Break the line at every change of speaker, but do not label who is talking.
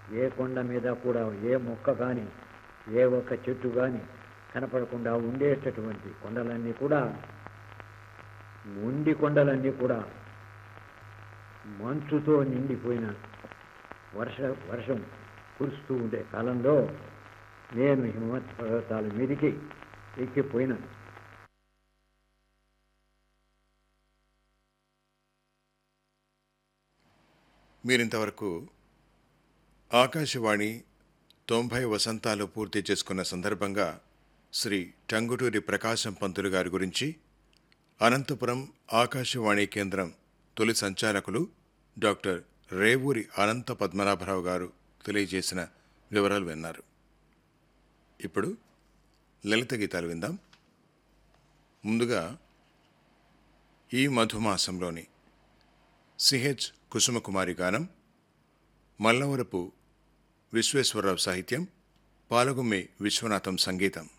ఏ కొండ మీద కూడా ఏ మొక్క కానీ ఏ ఒక్క చెట్టు కానీ కనపడకుండా ఉండేటటువంటి కొండలన్నీ కూడా ఉండి కొండలన్నీ కూడా మంచుతో నిండిపోయిన వర్ష వర్షం కురుస్తూ ఉండే కాలంలో నేను హిమవత్ పర్వతాల మీదికి ఎక్కిపోయినాను
మీరింతవరకు ఆకాశవాణి తొంభై వసంతాలు పూర్తి చేసుకున్న సందర్భంగా శ్రీ టంగుటూరి ప్రకాశం పంతులు గారి గురించి అనంతపురం ఆకాశవాణి కేంద్రం తొలి సంచాలకులు డాక్టర్ రేవూరి అనంత పద్మనాభరావు గారు తెలియజేసిన వివరాలు విన్నారు ఇప్పుడు లలిత గీతాలు విందాం ముందుగా ఈ మధుమాసంలోని సిహెచ్ కుసుమకుమారి గానం మల్లవరపు విశ్వేశ్వరరావు సాహిత్యం పాలగుమ్మి విశ్వనాథం సంగీతం